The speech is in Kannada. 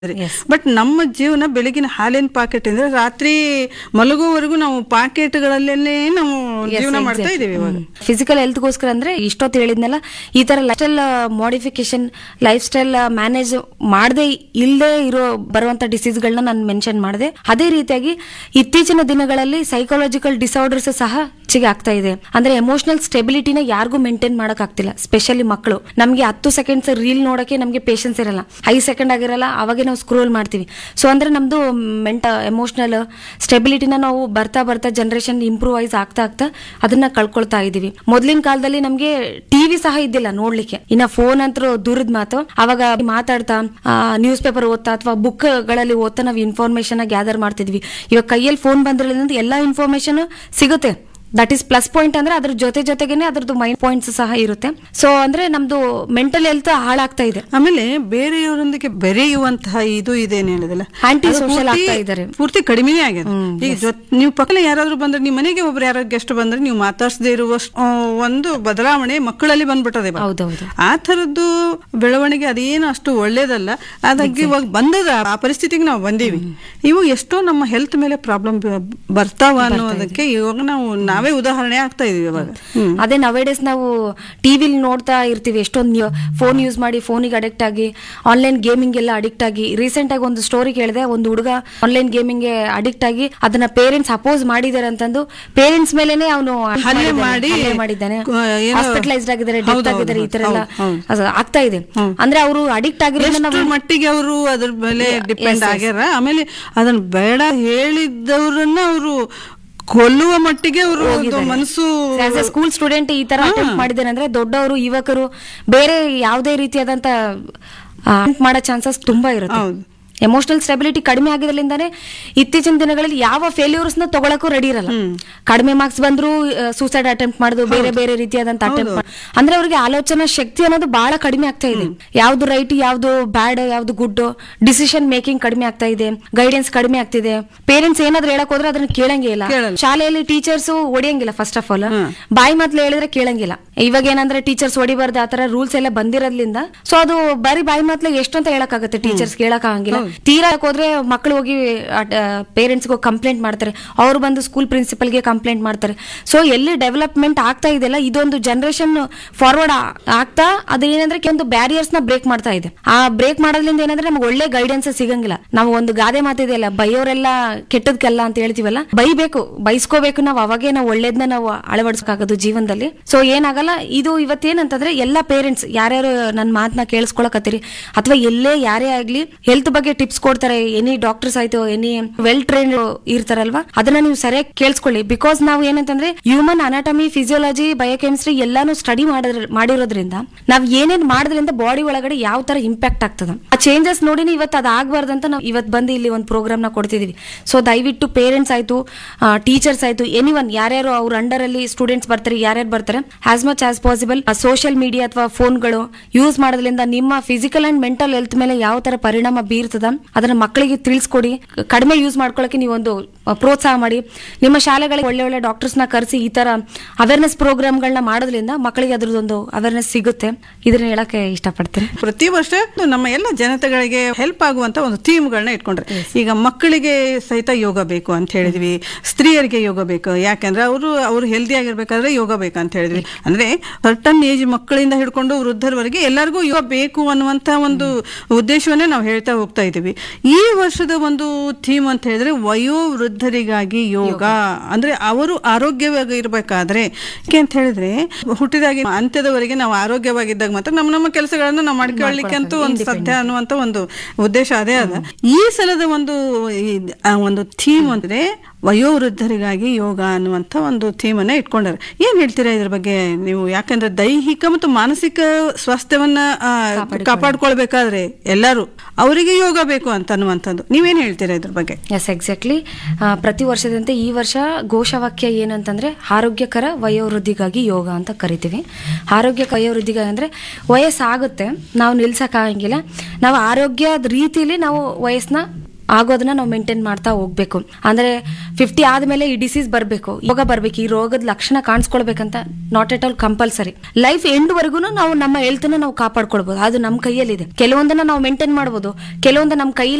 Yes. ಬಟ್ ನಮ್ಮ ಜೀವನ ಬೆಳಗಿನ ಹಾಲಿನ ಪಾಕೆಟ್ ಅಂದ್ರೆ ರಾತ್ರಿ ಮಲಗುವವರೆಗೂ ನಾವು ಪಾಕೆಟ್ಗಳಲ್ಲೇನೆ ನಾವು ಜೀವನ ಮಾಡ್ತಾ ಇದೀವಿ ಇವಾಗ ಫಿಸಿಕಲ್ ಹೆಲ್ತ್ಗೋಸ್ಕರ ಅಂದ್ರೆ ಇಷ್ಟೊತ್ತು ಹೇಳಿದ್ನಲ್ಲ ಈ ತರ lifestyle modification lifestyle manage ಮಾಡದೆ ಇಲ್ಲದೆ ಇರೋ ಬರುವಂತ ಡಿಸೀಸ್ಗಳನ್ನ ನಾನು ಮೆನ್ಷನ್ ಮಾಡಿದೆ ಅದೇ ರೀತಿಯಾಗಿ ಇತ್ತೀಚಿನ ದಿನಗಳಲ್ಲಿ ಸೈಕಾಲಜಿಕಲ್ ಡಿಸಾರ್ಡರ್ಸ್ ಸಹ ಹೆಚ್ಚಿಗೆ ಆಗ್ತಾ ಇದೆ ಅಂದ್ರೆ ಎಮೋಷನಲ್ ಸ್ಟೆಬಿಲಿಟಿನ ಯಾರಿಗೂ ಮೇಂಟೈನ್ ಮಾಡಕ್ ಆಗ್ತಿಲ್ಲ ಸ್ಪೆಷಲಿ ಮಕ್ಕಳು ನಮಗೆ ಹತ್ತು ಸೆಕೆಂಡ್ಸ್ ರೀಲ್ ನೋಡಕ್ಕೆ ನಮಗೆ ಪೇಷನ್ಸ್ ಇರಲ್ಲ ಐದು ಸೆಕೆಂಡ್ ಆಗಿರಲ್ಲ ಅವಾಗೆ ನಾವು ಸ್ಕ್ರೋಲ್ ಮಾಡ್ತೀವಿ ಸೊ ಅಂದ್ರೆ ನಮ್ದು ಮೆಂಟ ಎಮೋಷನಲ್ ಸ್ಟೆಬಿಲಿಟಿನ ನಾವು ಬರ್ತಾ ಬರ್ತಾ ಜನರೇಷನ್ ಇಂಪ್ರೂವೈಸ್ ಆಗ್ತಾ ಆಗ್ತಾ ಅದನ್ನ ಕಳ್ಕೊಳ್ತಾ ಇದೀವಿ ಮೊದ್ಲಿನ ಕಾಲದಲ್ಲಿ ನಮ್ಗೆ ಟಿವಿ ಸಹ ಇದ್ದಿಲ್ಲ ನೋಡ್ಲಿಕ್ಕೆ ಇನ್ನ ಫೋನ್ ಅಂತೂ ದೂರದ ಮಾತು ಅವಾಗ ಮಾತಾಡ್ತಾ ನ್ಯೂಸ್ ಪೇಪರ್ ಓದ್ತಾ ಅಥವಾ ಬುಕ್ ಗಳಲ್ಲಿ ಓದ್ತಾ ನಾವು ಇನ್ಫಾರ್ಮೇಶನ್ ಗ್ಯಾದರ್ ಮಾಡ್ತಿದ್ವಿ ಇವಾಗ ಕೈಯಲ್ಲಿ ಫೋನ್ ಬಂದ್ರಿಂದ ಎಲ್ಲಾ ಇನ್ಫಾರ್ಮೇಶನ್ ಸಿಗುತ್ತೆ ದಟ್ ಈಸ್ ಪ್ಲಸ್ ಪಾಯಿಂಟ್ ಅಂದ್ರೆ ಅದ್ರ ಜೊತೆ ಜೊತೆಗೇನೆ ಅದ್ರದ್ದು ಮೈನ್ ಪಾಯಿಂಟ್ಸ್ ಸಹ ಇರುತ್ತೆ ಸೊ ಅಂದ್ರೆ ನಮ್ದು ಮೆಂಟಲ್ ಹೆಲ್ತ್ ಹಾಳಾಗ್ತಾ ಇದೆ ಆಮೇಲೆ ಬೇರೆಯವರೊಂದಿಗೆ ಬೆರೆಯುವಂತಹ ಇದು ಇದೇನು ಹೇಳಿದಲ್ಲ Anti ಅದು social ಪೂರ್ತಿ- ಆಗ್ತಾ ಇದ್ದಾರೆ. ಪೂರ್ತಿ ಕಡಿಮೆನೇ ಆಗಿದೆ ಈಗ ಜೊತ್- ನೀವು ಪಕ್ಕದಲ್ಲಿ ಯಾರಾದ್ರೂ ಬಂದ್ರೆ ನಿಮ್ಮ ಮನೆಗೆ ಒಬ್ರು ಯಾರೋ ಗೆಸ್ಟ್ ಬಂದ್ರೆ ನೀವು ಮಾತಾಡ್ಸದೇ ಇರುವಷ್ಟು ಆ, ಒಂದು ಬದಲಾವಣೆ ಮಕ್ಕಳಲ್ಲಿ ಬಂದ್ಬಿಟ್ಟದೆ ಇವಾಗ. ಹೌದೌದು ಆ ಥರದ್ದು ಬೆಳವಣಿಗೆ ಅದೇನು ಅಷ್ಟು ಒಳ್ಳೇದಲ್ಲ ಅದಾಗಿ ಇವಾಗ ಬಂದದ ಆ ಪರಿಸ್ಥಿತಿಗೆ ನಾವು ಬಂದೀವಿ ಇವು ಎಷ್ಟೋ ನಮ್ಮ ಹೆಲ್ತ್ ಮೇಲೆ ಪ್ರಾಬ್ಲಮ್ ಬರ್ತಾವ ಅನ್ನೋದಕ್ಕೆ ಇವಾಗ ನಾವು ನಾವೇ ಉದಾಹರಣೆ ಆಗ್ತಾ ಇದೀವಿ ಇವಾಗ ಹ್ಮ್ ಅದೇ ನವೇಡೇಸ್ ನಾವು ಟಿವಿಲಿ ನೋಡ್ತಾ ಇರ್ತೀವಿ ಎಷ್ಟೊಂದು ಫೋನ್ ಯೂಸ್ ಮಾಡಿ ಫೋನಿಗೆ ಅಡಿಕ್ಟ್ ಆಗಿ ಆನ್ಲೈನ್ ಗೇಮಿಂಗ್ ಎಲ್ಲ ಅಡಿಕ್ಟ್ ಆಗಿ ರೀಸೆಂಟ್ ಆಗಿ ಒಂದು ಸ್ಟೋರಿ ಕೇಳಿದೆ ಒಂದು ಹುಡುಗ ಆನ್ಲೈನ್ ಗೇಮಿಂಗ್ ಗೆ ಅಡಿಕ್ಟ್ ಆಗಿ ಅದನ್ನ ಪೇರೆಂಟ್ಸ್ ಅಪೋಸ್ ಮಾಡಿದ್ದಾರೆ ಅಂತಂದು ಪೇರೆಂಟ್ಸ್ ಮೇಲೆನೆ ಅವನು ಹಲ್ಲೆ ಮಾಡಿ, ಮಾಡಿದ್ದಾನೆ ಕ- ಏನೋ- ಹಾಸ್ಪಿಟಲೈಸ್ಡ್ ಆಗಿದ್ದಾರೆ ಡೆತ್ ಹೌದು, ಆಗಿದ್ದಾರೆ ಈ ತರ ಹೌದು, ಎಲ್ಲ ಹೌದು. ಅದು ಆಗ್ತಾ ಇದೆ ಅಂದ್ರೆ ಅವರು ಅಡಿಕ್ಟ್ ಆಗಿರೋದನ್ನ ಎಷ್ಟು ಮಟ್ಟಿಗೆ ಅವರು ಅದ್ರ ಮೇಲೆ ಡಿಪೆಂಡ್ ಆಗ್ಯಾರ ಆಮೇಲೆ ಅದನ್ನ ಬೇಡ ಹೇಳಿದವ್ರನ್ನ ಅವರು ಕೊಲ್ಲುವ ಮಟ್ಟಿಗೆ ಅವರು ಮನಸ್ಸು ಆಸ್ ಎ ಸ್ಕೂಲ್ ಸ್ಟೂಡೆಂಟ್ ಈ ತರ ಅಟೆಂಪ್ಟ್ ಮಾಡಿದ್ದೇನೆ ಅಂದ್ರೆ ದೊಡ್ಡವರು ಯುವಕರು ಬೇರೆ ಯಾವುದೇ ರೀತಿಯಾದಂತ attempt ಮಾಡೋ ಚಾನ್ಸಸ್ ತುಂಬಾ ಇರುತ್ತೆ ಹೌದು. ಎಮೋಷನಲ್ ಸ್ಟೆಬಿಲಿಟಿ ಕಡಿಮೆ ಆಗಿದ್ರಿಂದ ಇತ್ತೀಚಿನ ದಿನಗಳಲ್ಲಿ ಯಾವ ಫೇಲ್ಯೂರ್ಸ್ ನ ತಗೊಳಕ್ಕೂ ರೆಡಿ ಇರಲ್ಲ ಕಡಿಮೆ ಮಾರ್ಕ್ಸ್ ಬಂದ್ರು ಸೂಸೈಡ್ ಅಟೆಂಪ್ಟ್ ಮಾಡುದು ಬೇರೆ ಬೇರೆ ರೀತಿಯಾದಂತ ಅಟೆಂಪ್ಟ್ ಅಂದ್ರೆ ಅವ್ರಿಗೆ ಆಲೋಚನಾ ಶಕ್ತಿ ಅನ್ನೋದು ಬಹಳ ಕಡಿಮೆ ಆಗ್ತಾ ಇದೆ ಯಾವ್ದು ರೈಟ್ ಯಾವ್ದು ಬ್ಯಾಡ್ ಯಾವ್ದು ಗುಡ್ ಡಿಸಿಷನ್ ಮೇಕಿಂಗ್ ಕಡಿಮೆ ಆಗ್ತಾ ಇದೆ ಗೈಡೆನ್ಸ್ ಕಡಿಮೆ ಆಗ್ತಿದೆ ಪೇರೆಂಟ್ಸ್ ಏನಾದ್ರು ಹೇಳಕ್ ಹೋದ್ರೆ ಅದನ್ನ ಕೇಳಂಗೇ ಇಲ್ಲ ಕೇಳಲ್ಲ. ಶಾಲೆಯಲ್ಲಿ ಟೀಚರ್ಸ್ ಹೊಡಿಯಂಗಿಲ್ಲ ಫಸ್ಟ್ ಆಫ್ ಆಲ್ ಬಾಯಿ ಮಾತ್ಲು ಹೇಳಿದ್ರೆ ಕೇಳಂಗಿಲ್ಲ ಇವಾಗ ಏನಂದ್ರೆ ಟೀಚರ್ಸ್ ಹೊಡಿಬಾರ್ದು ಆತರ ರೂಲ್ಸ್ ಎಲ್ಲ ಬಂದಿರೋದ್ರಿಂದ ಸೊ ಅದು ಬರೀ ಬಾಯಿ ಮಾತ್ಲೆ ಎಷ್ಟು ಅಂತ ಹೇಳಕ್ಕಾಗತ್ತೆ ಟೀಚರ್ಸ್ ಕೇಳಕ್ ಆಗಂಗಿಲ್ಲ ತೀರಾ ಹೇಳಕ್ ಹೋದ್ರೆ ಮಕ್ಕಳು ಹೋಗಿ ಪೇರೆಂಟ್ಸ್ ಕಂಪ್ಲೇಂಟ್ ಮಾಡ್ತಾರೆ ಅವ್ರು ಬಂದು ಸ್ಕೂಲ್ ಪ್ರಿನ್ಸಿಪಲ್ಗೆ ಕಂಪ್ಲೇಂಟ್ ಮಾಡ್ತಾರೆ ಸೊ ಎಲ್ಲಿ ಡೆವಲಪ್ಮೆಂಟ್ ಆಗ್ತಾ ಇದೆಯಲ್ಲ ಇದೊಂದು ಜನರೇಷನ್ ಫಾರ್ವರ್ಡ್ ಆಗ್ತಾ ಅದೇನಂದ್ರೆ ಕೆಲವೊಂದು ಬ್ಯಾರಿಯರ್ಸ್ ನ ಬ್ರೇಕ್ ಮಾಡ್ತಾ ಇದೆ ಆ ಬ್ರೇಕ್ ಮಾಡೋದ್ರಿಂದ ಏನಂದ್ರೆ ನಮ್ಗೆ ಒಳ್ಳೆ ಗೈಡೆನ್ಸ್ ಸಿಗಂಗಿಲ್ಲ ನಾವು ಒಂದು ಗಾದೆ ಮಾತಿದೆಯಲ್ಲ ಬೈಯೋರೆಲ್ಲ ಕೆಟ್ಟದ್ಕಲ್ಲ ಅಂತ ಹೇಳ್ತೀವಲ್ಲ ಬೈಬೇಕು ಬೈಸ್ಕೋಬೇಕು ನಾವು ಅವಾಗೇ ನಾವು ಒಳ್ಳೇದನ್ನ ನಾವು ಅಳವಡಿಸ್ಕಾಗೋದು ಜೀವನದಲ್ಲಿ ಸೊ ಏನಾಗಲ್ಲ ಇದು ಇವತ್ತೇನಂತಂದ್ರೆ ಎಲ್ಲ ಪೇರೆಂಟ್ಸ್ ಯಾರ್ಯಾರು ನನ್ನ ಮಾತನ್ನ ಕೇಳಿಸ್ಕೊಳಕತ್ತೀರಿ ಅಥವಾ ಎಲ್ಲೇ ಯಾರೇ ಆಗ್ಲಿ ಹೆಲ್ತ್ ಬಗ್ಗೆ ಟಿಪ್ಸ್ ಕೊಡ್ತಾರೆ ಎನಿ ಡಾಕ್ಟರ್ಸ್ ಆಯ್ತು ಎನಿ ವೆಲ್ ಟ್ರೈನ್ ಇರ್ತಾರಲ್ವಾ ಅದನ್ನ ನೀವು ಸರಿಯಾಗಿ ಕೇಳಿಸ್ಕೊಳ್ಳಿ ಬಿಕಾಸ್ ನಾವು ಏನಂತಂದ್ರೆ ಹ್ಯೂಮನ್ ಅನಾಟಮಿ ಫಿಸಿಯೋಲಜಿ ಬಯೋಕೆಮಿಸ್ಟ್ರಿ ಎಲ್ಲಾನು ಸ್ಟಡಿ ಮಾಡಿರೋದ್ರಿಂದ ನಾವ್ ಏನೇನ್ ಮಾಡೋದ್ರಿಂದ ಬಾಡಿ ಒಳಗಡೆ ಯಾವ ತರ ಇಂಪ್ಯಾಕ್ಟ್ ಆಗ್ತದ ಆ ಚೇಂಜಸ್ ನೋಡಿನಿ ಇವತ್ತು ಅದು ಆಗ್ಬಾರ್ದಂತ ನಾವು ಇವತ್ತು ಬಂದು ಇಲ್ಲಿ ಒಂದು ಪ್ರೋಗ್ರಾಮ್ ನ ಕೊಡ್ತಿದೀವಿ ಸೊ ದಯವಿಟ್ಟು ಪೇರೆಂಟ್ಸ್ ಆಯ್ತು ಟೀಚರ್ಸ್ ಆಯ್ತು ಎನಿ ಒನ್ ಯಾರ್ಯಾರು ಅವ್ರ ಅಂಡರ್ ಅಲ್ಲಿ ಸ್ಟೂಡೆಂಟ್ಸ್ ಬರ್ತಾರೆ ಯಾರ್ಯಾರು ಬರ್ತಾರೆ as much as possible social media ಅಥವಾ ಫೋನ್ಗಳು ಯೂಸ್ ಮಾಡೋದ್ರಿಂದ ನಿಮ್ಮ ಫಿಸಿಕಲ್ ಅಂಡ್ ಮೆಂಟಲ್ ಹೆಲ್ತ್ ಮೇಲೆ ಯಾವ ತರ ಪರಿಣಾಮ ಬೀರ್ತದ ಅದನ್ನ ಮಕ್ಕಳಿಗೆ ತಿಳಿಸ್ಕೊಡಿ ಕಡಿಮೆ ಯೂಸ್ ಮಾಡ್ಕೊಳ್ಳೋಕೆ ನೀವೊಂದು ಆ, ಪ್ರೋತ್ಸಾಹ ಮಾಡಿ ನಿಮ್ಮ ಶಾಲೆಗಳಿಗೆ ಒಳ್ಳೆ ಒಳ್ಳೆ ಡಾಕ್ಟರ್ಸ್ ನ ಕರೆಸಿ ಈ ತರ ಅವೇರ್ನೆಸ್ ಪ್ರೋಗ್ರಾಮ್ಗಳನ್ನ ಮಾಡೋದ್ರಿಂದ ಮಕ್ಕಳಿಗೆ ಅದ್ರದ್ದೊಂದು ಅವೇರ್ನೆಸ್ ಸಿಗುತ್ತೆ ಇದನ್ನ ಹೇಳಕ್ಕೆ ಇಷ್ಟಪಡ್ತೀನಿ ಪ್ರತಿ ವರ್ಷ ನಮ್ಮ ಎಲ್ಲ ಜನತೆಗಳಿಗೆ ಹೆಲ್ಪ್ ಆಗುವಂತ ಒಂದು ಥೀಮ್ಗಳನ್ನ ಇಟ್ಕೊಂಡ್ರೆ ಈಗ ಮಕ್ಕಳಿಗೆ ಸಹಿತ ಯೋಗ ಬೇಕು ಅಂತ ಹೇಳಿದ್ವಿ ಸ್ತ್ರೀಯರಿಗೆ ಯೋಗ ಬೇಕು ಯಾಕಂದ್ರೆ ಅವರು ಅವ್ರು ಹೆಲ್ದಿ ಆಗಿರ್ಬೇಕಾದ್ರೆ ಯೋಗ ಬೇಕು ಅಂತ ಹೇಳಿದ್ವಿ ಅಂದ್ರೆ ಸರ್ಟನ್ ಏಜ್ ಮಕ್ಕಳಿಂದ ಹಿಡ್ಕೊಂಡು ವೃದ್ಧರವರೆಗೆ ಎಲ್ಲರಿಗೂ ಯೋಗ ಬೇಕು ಅನ್ನುವಂತ ಒಂದು ಉದ್ದೇಶವನ್ನೇ ನಾವು ಹೇಳ್ತಾ ಹೋಗ್ತಾ ಇದ್ದೀವಿ ಈ ವರ್ಷದ ಒಂದು ಥೀಮ್ ಅಂತ ಹೇಳಿದ್ರೆ ವಯೋವೃದ್ಧರಿಗಾಗಿ ಯೋಗ ಅಂದ್ರೆ ಅವರು ಆರೋಗ್ಯವಾಗಿ ಇರಬೇಕಾದ್ರೆ ಯಾಕೆ ಅಂತ ಹೇಳಿದ್ರೆ ಹುಟ್ಟಿದಾಗಿ ಅಂತ್ಯದವರೆಗೆ ನಾವು ಆರೋಗ್ಯವಾಗಿದ್ದಾಗ ಮಾತ್ರ ನಮ್ಮ ನಮ್ಮ ಕೆಲಸಗಳನ್ನ ನಾವು ಮಾಡ್ಕೊಳ್ಳಿಕ್ಕೆ ಅಂತೂ ಒಂದು ಸಾಧ್ಯ ಅನ್ನುವಂತ ಒಂದು ಉದ್ದೇಶ ಅದೇ ಅದ ಈ ಸಲದ ಒಂದು ಈ- ಆ ಒಂದು ಥೀಮ್ ಅಂದ್ರೆ ವಯೋವೃದ್ಧರಿಗಾಗಿ ಯೋಗ ಅನ್ನುವಂಥ ಒಂದು ಥೀಮನ್ನ ಇಟ್ಕೊಂಡಾರೆ ಏನ್ ಹೇಳ್ತೀರಾ ಇದ್ರ ಬಗ್ಗೆ ನೀವು ಯಾಕಂದ್ರೆ ದೈಹಿಕ ಮತ್ತು ಮಾನಸಿಕ ಸ್ವಾಸ್ಥ್ಯವನ್ನ ಆ, ಕಾಪಾಡ್ಕೊಳ್ಬೇಕಾದ್ರೆ ಎಲ್ಲರೂ ಅವರಿಗೆ ಯೋಗ ಬೇಕು ಅಂತ ಅನ್ನುವಂಥದ್ದು ನೀವೇನ್ ಹೇಳ್ತೀರಾ ಇದ್ರ ಬಗ್ಗೆ ಎಸ್ ಎಕ್ಸಾಕ್ಟ್ಲಿ ಪ್ರತಿ ವರ್ಷದಂತೆ ಈ ವರ್ಷ ಘೋಷವಾಕ್ಯ ಏನಂತಂದ್ರೆ ಆರೋಗ್ಯಕರ ವಯೋವೃದ್ಧಿಗಾಗಿ ಯೋಗ ಅಂತ ಕರಿತೀವಿ ಆರೋಗ್ಯ ವಯೋವೃದ್ಧಿಗಾಗಿ ಅಂದ್ರೆ ವಯಸ್ಸಾಗುತ್ತೆ ನಾವು ನಿಲ್ಸಕ್ಕಾಗಂಗಿಲ್ಲ ನಾವು ಆರೋಗ್ಯದ ರೀತಿಯಲ್ಲಿ ನಾವು ವಯಸ್ಸನ್ನ ಆಗೋದನ್ನ ನಾವು ಮೇಂಟೈನ್ ಮಾಡ್ತಾ ಹೋಗ್ಬೇಕು ಅಂದ್ರೆ ಫಿಫ್ಟಿ ಆದ್ಮೇಲೆ ಈ ಡಿಸೀಸ್ ಬರ್ಬೇಕು ಯೋಗ ಬರ್ಬೇಕು ಈ ರೋಗದ ಲಕ್ಷಣ ಕಾಣಿಸ್ಕೊಳ್ಬೇಕಂತ not at all compulsory life end ವರೆಗೂ ನಾವು ನಮ್ಮ ಹೆಲ್ತ್ ನಾವು ಕಾಪಾಡ್ಕೊಳ್ಬಹುದು ಅದು ನಮ್ಮ ಕೈಯಲ್ಲಿದೆ ಕೆಲವೊಂದನ್ನ ನಾವು ಮೇಂಟೈನ್ ಮಾಡ್ಬೋದು ಕೆಲವೊಂದು ನಮ್ಮ ಕೈ